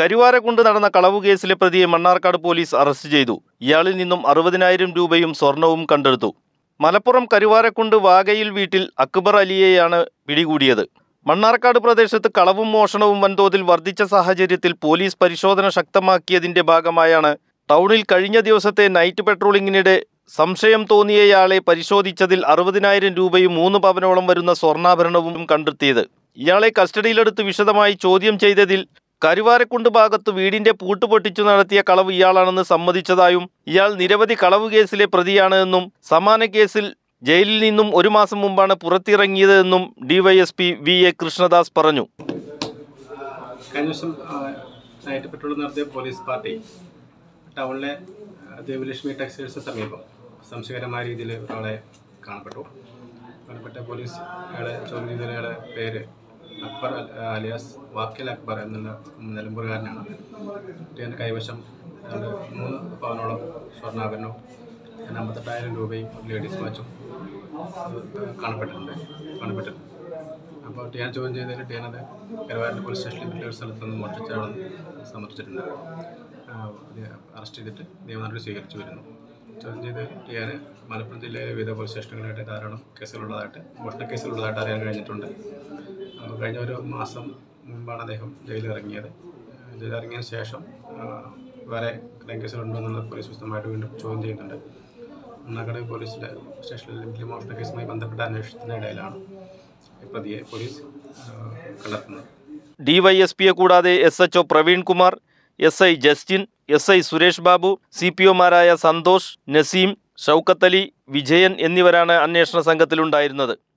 കരുവാരക്കുണ്ട് നടന്ന കളവു കേസിലെ പ്രതിയെ മണ്ണാർക്കാട് പോലീസ് അറസ്റ്റ് ചെയ്തു ഇയാളിൽ നിന്നും അറുപതിനായിരം രൂപയും സ്വർണവും കണ്ടെടുത്തു മലപ്പുറം കരുവാരക്കുണ്ട് വാഗയിൽ വീട്ടിൽ അക്ബർ അലിയെയാണ് പിടികൂടിയത് മണ്ണാർക്കാട് പ്രദേശത്ത് കളവും മോഷണവും വൻതോതിൽ വർദ്ധിച്ച സാഹചര്യത്തിൽ പോലീസ് പരിശോധന ശക്തമാക്കിയതിന്റെ ഭാഗമായാണ് ടൗണിൽ കഴിഞ്ഞ ദിവസത്തെ നൈറ്റ് പെട്രോളിങ്ങിനിടെ സംശയം തോന്നിയയാളെ പരിശോധിച്ചതിൽ അറുപതിനായിരം രൂപയും മൂന്ന് പവനോളം വരുന്ന സ്വർണ്ണാഭരണവും കണ്ടെത്തിയത് ഇയാളെ കസ്റ്റഡിയിലെടുത്ത് വിശദമായി ചോദ്യം ചെയ്തതിൽ കരുവാരക്കുണ്ട് ഭാഗത്ത് വീടിന്റെ പൂട്ട് പൊട്ടിച്ചു നടത്തിയ കളവ് ഇയാളാണെന്ന് സമ്മതിച്ചതായും ഇയാൾ നിരവധി കളവ് കേസിലെ പ്രതിയാണ് എന്നും സമാന കേസിൽ ജയിലിൽ നിന്നും ഒരു മാസം മുമ്പാണ് പുറത്തിറങ്ങിയത് എന്നും ഡിവൈഎസ്പി വി എ കൃഷ്ണദാസ് പറഞ്ഞു കഴിഞ്ഞ ദിവസം ആ, നൈറ്റ് പെട്രോൾ നടത്തിയ പോലീസ് പാർട്ടി ടൗണിലെ ആ, ദേവലക്ഷ്മി ടെക്സ്റ്റൈൽസിന് സമീപം സംശയകരമായ രീതിയിൽ ഒരാളെ കാണപ്പെട്ടു കാണപ്പെട്ട പോലീസ് അയാളെ ചോദ്യം ചെയ്ത അയാളുടെ പേര് അക്ബർ അൽ- അലിയാസ് വാക്കിൽ അക്ബർ എന്നുള്ള നിലമ്പൂരുകാരനാണ് കുട്ടിയുടെ കൈവശം രണ്ട് മൂന്ന് പവനോളം സ്വർണ്ണാഭരണവും പിന്നെ അമ്പത്തെട്ടായിരം രൂപയും ഒരു ലേഡീസ് വാച്ചും കാണപ്പെട്ടിട്ടുണ്ട് കാണപ്പെട്ടിട്ടുണ്ട് അപ്പോൾ ടിയാൻ ചോദ്യം ചെയ്തതിൽ ടിയാൻ അത് കരുവാരൻ്റെ പോലീസ് സ്റ്റേഷനിൽ മറ്റൊരു ഒരു സ്ഥലത്ത് നിന്ന് മോഷ്ടിച്ചാണെന്ന് സമർപ്പിച്ചിട്ടുണ്ട് ആ, ഇത് അറസ്റ്റ് ചെയ്തിട്ട് നിയമനടപടി സ്വീകരിച്ചു വരുന്നു ചോദ്യം ചെയ്ത് ടിയാൻ മലപ്പുറം ജില്ലയിലെ വിവിധ പോലീസ് സ്റ്റേഷനുകളായിട്ട് ധാരാളം കേസുകളുള്ളതായിട്ട് മോഷണ കേസുകളുള്ളതായിട്ട് അറിയാൻ കഴിഞ്ഞിട്ടുണ്ട് ആ, കഴിഞ്ഞ ഒരു മാസം മുമ്പാണ് അദ്ദേഹം ജയിലിൽ ഇറങ്ങിയത് ജയിലിൽ ഇറങ്ങിയതിന് ശേഷം ആ, വേറെ ക്രൈം കേസുകളുണ്ടോ എന്നുള്ള പോലീസ് വിശദമായിട്ട് വീണ്ടും ചോദ്യം ചെയ്യുന്നുണ്ട് മണ്ണാക്കട പോലീസിലെ സ്റ്റേഷനിൽ ലഭിച്ച മോഷണ കേസുമായി ബന്ധപ്പെട്ട അന്വേഷണത്തിനിടയിലാണ് ഈ പ്രതിയെ പോലീസ് ആ, കണ്ടെത്തുന്നത് ഡിവൈഎസ്പിയെ കൂടാതെ S H O Praveen Kumar S I Justin S I Suresh Babu C P ഒമാരായ സന്തോഷ് നസീം ഷൗക്കത്ത് അലി വിജയൻ എന്നിവരാണ് അന്വേഷണ സംഘത്തിലുണ്ടായിരുന്നത്